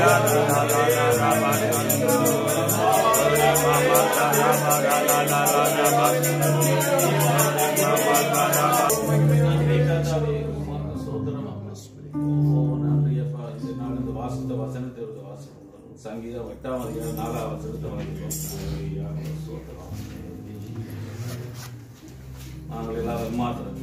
சங்கீதம் எட்டாம் அதிகாரம் நாலாம் வசனத்தை வாங்கிக்கிறோம் நாங்கள் எல்லாரும் மாத்திரம்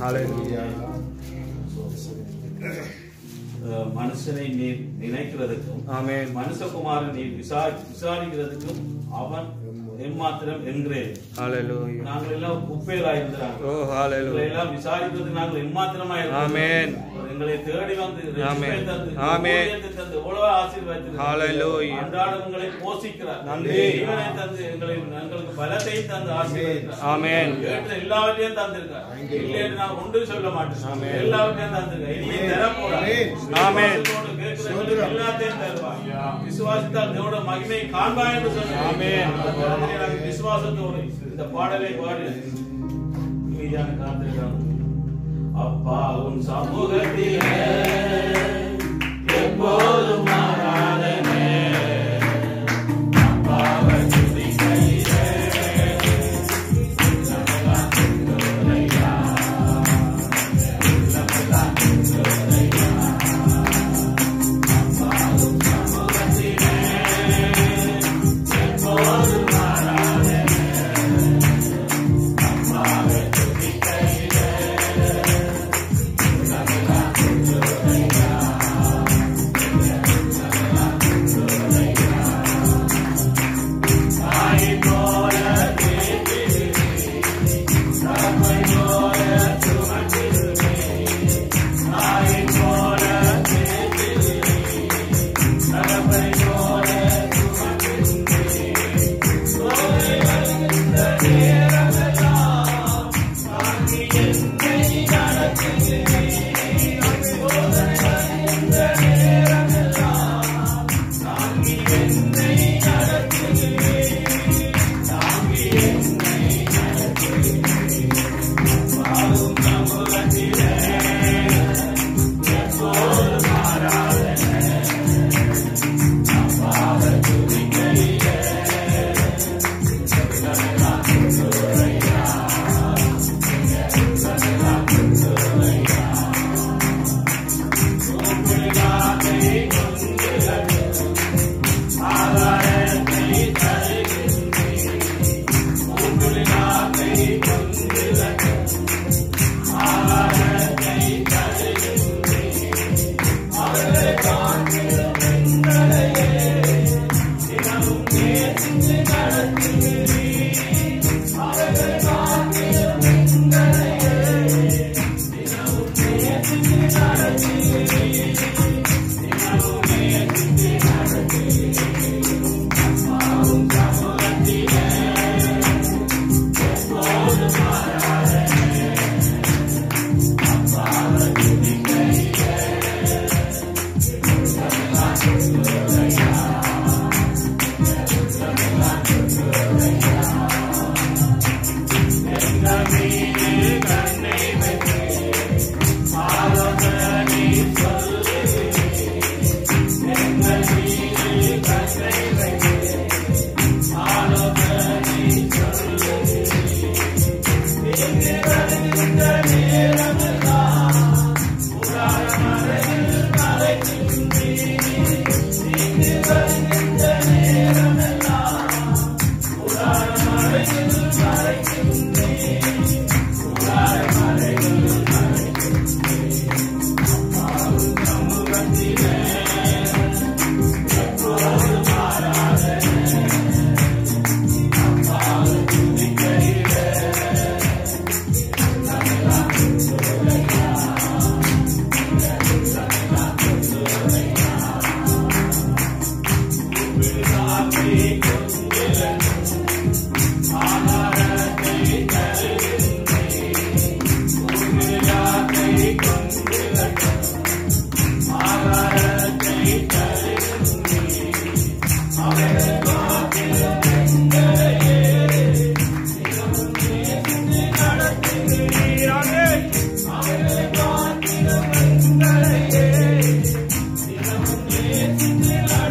அஹ் மனுஷனை நீர் நினைக்கிறதுக்கும் ஆமென் மனுஷகுமாரன் நீர் விசாரி விசாரிக்கிறதுக்கும் அவன் எம்மாத்திரம் என்கிறேன் ஹalleluya நாங்கள் எல்லாம் குப்பைகளாக இருந்தாங்க ஓ ஹalleluya எல்லாம் விசாரிப்பது நாங்கள் எம்மாத்திரமா இருக்கிறோம். ஆமென். எங்களை தேடி வந்து ஆமென். ரட்சிப்பை தந்து, ஆமென். ஊழியத்தை தந்து, எவ்வளவு ஆசீர்வதித்திருக்கிறார். ஹalleluya. அன்றாடம் உங்களை போஷிக்கிறார் நன்றி. ஜீவனை தந்து எங்களை எங்களுக்கு பலத்தையும் தந்து ஆசீர்வதிக்கிறார் ஆமென். கேட்ட எல்லாவற்றையும் தந்திருக்கார் இல்லைன்னு நான் ஒன்று சொல்ல மாட்டேன் ஆமென். எல்லாவற்றையும் தந்திருக்கார் இனியும் தரப்போறார் ஆமென். விசுவாசத்தோடு கேட்கிறவர்களுக்கு எல்லாத்தையும் தருவார் விசுவாசித்தால் தேவனோட மகிமையை காண்பாய் என்று சொன்னார் ஆமென். அதனாலே நாங்கள் விசுவாசத்தோடு இந்த பாடலை பாடி மீதியான காத்திருக்காங்க அப்பா உன் சமூகத்திலே எப்போதும் ஆராதனை அப்பாவை துதிக்கையிலே ஆமென்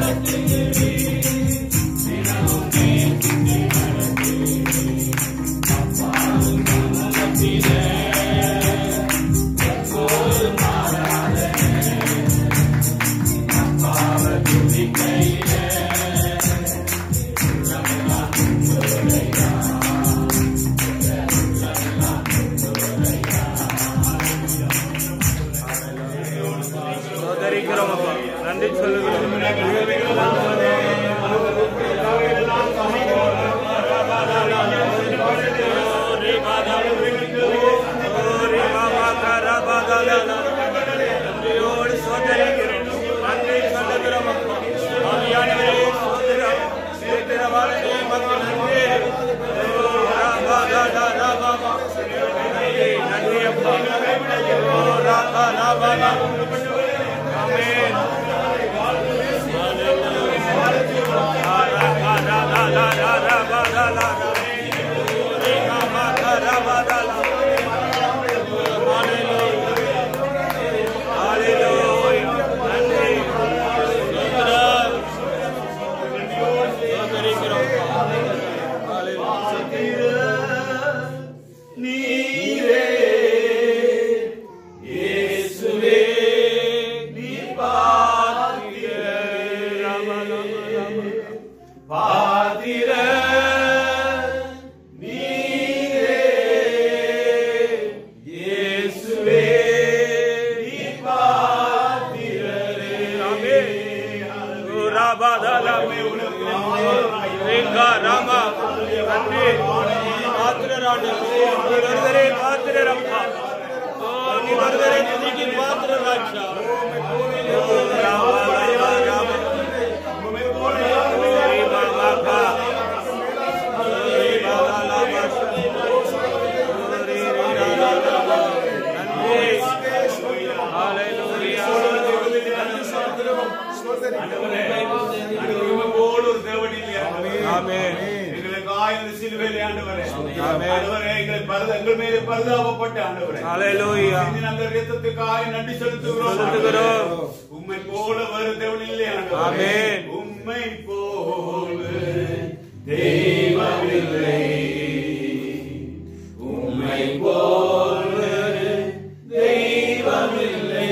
நீரே இயேசுவே நீ பாத்திர பாத்திர நீரே இயேசுவே நீ பாத்திரரே போல ஒரு தேவன் இல்லையா எங்களுக்கு ஆயிரம் சிலுவையிலே ஆண்டவரே ஆமென். ஆண்டவரே எங்களை பரித- எங்கள் மேலே பரிதாபப்பட்ட ஆண்டவரே Hallelujah. இந்த நல்ல ரத்தத்துக்காக நன்றி செலுத்துகிறோம் செலுத்துகிறோம். உம்மை போல வேறு தேவன் இல்லை ஆண்டவரே ஆமென். உம்மை போல தெய்வமில்லை உம்மை போல தெய்வமில்லை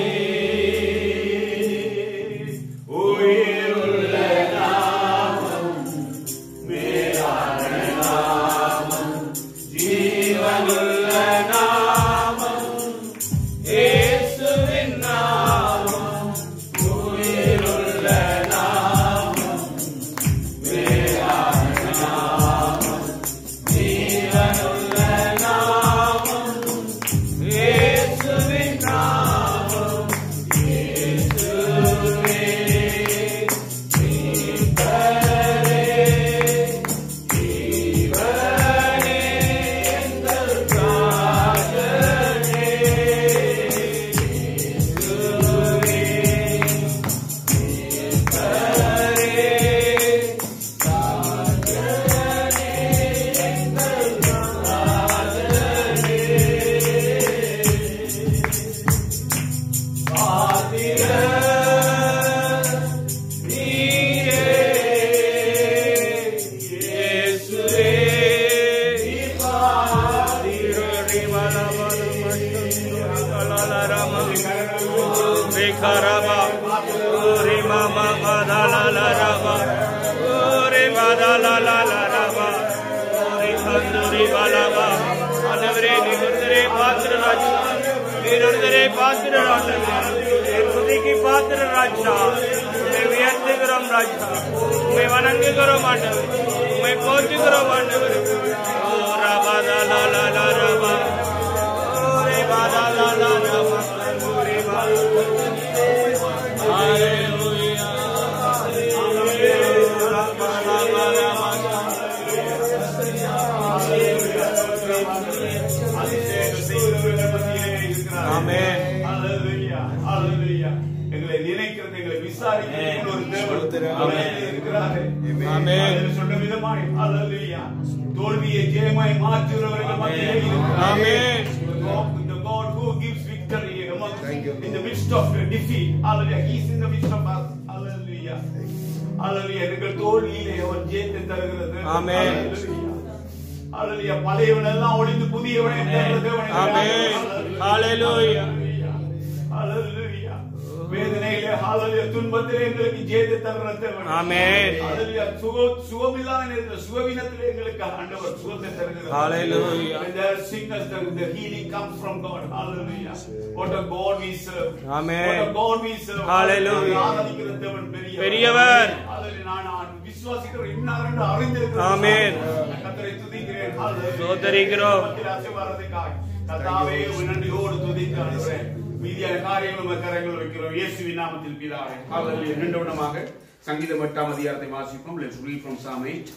உயிருள்ள நாமம் மேலான நாமம் ஜீவனுள்ள நாமம் இயேசுவின் நாமம் உயிருள்ள நாமம் மேலான நாமம் ஜீவனுள்ள நாமம் இயேசுவின் நாமம் இயேசுவே மீட்பரே ஜீவனே எங்கள் ராஜனே இயேசுவே மீட்பரே ராஜனே எங்கள் ராஜனே பாத்திர நீரே இயேசுவே நீ பாத்திர பாத்திர ராஜா உண்மை உயர்த்துகிறோம் ராஜா உண்மை வணங்குகிறோம் ஆண்டவர் உண்மை போற்றுகிறோம் ஆண்டவர் ஓ ரபா லா லா லா லா ரபா ஓ ரே பா லா லா லா ரபா ஓ ரே பா ஹalleluya ரபா ரபா ரபா ஆமென். Hallelujah. Hallelujah. எங்களை நினைக்கிறது எங்களை விசாரிக்கிறது ஒரு தேவன் அவரே இருக்கிறாரே. ஆமென். அதில் சொன்ன விதமாய் Hallelujah. தோல்வியை ஜெயமாய் மாற்றுகிறவர்கள் மத்தியிலே இருக்கிறார். ஆமென். The God- the God who gives victory among in the midst of defeat. Hallelujah. He is in the midst of us. Hallelujah. Hallelujah. எங்கள் தோல்வியிலே அவர் ஜெயத்தை தருகிறது ஆமென். Hallelujah. Hallelujah. பழையவன் எல்லாம் ஒளிந்து புதியவனை தருகிற தேவன் ஆமென். Hallelujah. Hallelujah. வேதனையிலே ஹalleluya துன்பத்திலே எங்களுக்கு ஜெயத்தை தருகிற தேவன் ஆமென். Hallelujah. சுக- சுகமில்லாத நேரத்தில் சுகவீனத்திலே எங்களுக்கு ஆண்டவர் சுகத்தை தருகிறார் Hallelujah. When there is sickness, the, the healing comes from God. Hallelujah. What a God we serve. Amen. What a God we serve. Hallelujah. ஆராதிக்கிற தேவன் பெரியவர். பெரியவர். Hallelujah. நான் நான் விசுவாசிக்கிற இன்னார் என்று அறிந்திருக்கிறேன். Amen. நான் கர்த்தரை துதிக்கிறேன். Hallelujah. ஸ்தோத்தரிக்கிறோம். மத்தியில் ஆசீர்வாதத்துக்காய். கர்த்தாவே உம்மை நன்றியோடு துதித்து அனுப்புகிறேன். மீதியான காரியங்கள் உமது கரங்களில் வைக்கிறோம் இயேசுவின் நாமத்தில் பிதாவே Hallelujah. இரண்டு விடமாக சங்கீதம் எட்டாம் அதிகாரத்தை வாசிப்போம் let's read from psalm 8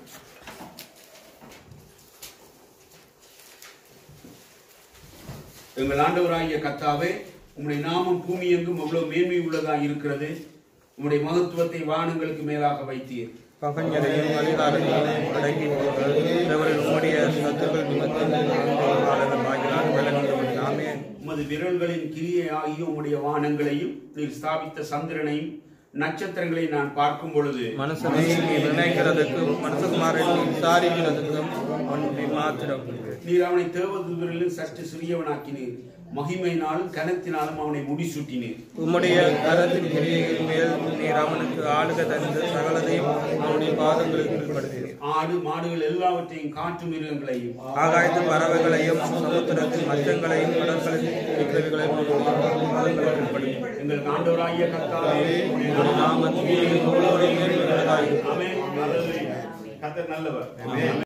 A எங்கள் ஆண்டவராகிய கத்தாவே உம்முடைய நாமம் பூமி எங்கும் எவ்வளவு மேன்மை உள்ளதாக இருக்கிறது உம்முடைய மகத்துவத்தை வானங்களுக்கு மேலாக வைத்தீர் பகஞ்சரையும் அதிகாரங்களையும் அடக்கி போங்கள் உம்முடைய சத்துக்கள் நிமித்தம் ஆகிறார் ஆமென் உமது விரல்களின் கிரியை ஆகிய உம்முடைய வானங்களையும் நீர் ஸ்தாபித்த சந்திரனையும் நட்சத்திரங்களை நான் பார்க்கும் பொழுது மனுஷனை நீ நிர்ணயிக்கிறதுக்கும் மனுஷகுமாரை நீ விசாரிக்கிறதுக்கும் ஒன்றை மாத்திரம் நீர் அவனை தேவதூதரிலும் சற்று சிறியவனாக்கினீர் மகிமையினாலும் கனத்தினாலும் அவனை முடிசூட்டினீர் உம்முடைய கரத்தின் கிரியைகள் மேல் நீர் அவனுக்கு ஆளுக தந்து சகலதையும் அவனுடைய பாதங்களுக்கு கீழ்ப்படுத்தீர் ஆடு மாடுகள் எல்லாவற்றையும் காட்டு மிருகங்களையும் ஆகாயத்து பறவைகளையும் சமுத்திரத்தின் மச்சங்களையும் கடற்களில் இருக்கிறவர்களையும் பாதங்களுக்கு கீழ்ப்படுத்தீர் எங்கள் ஆண்டவராகிய கர்த்தாவே உம்முடைய நாமத்தில் ஒவ்வொரு மேலும் உள்ளதாய் ஆமென். ஹalleluya. கர்த்தர் நல்லவர்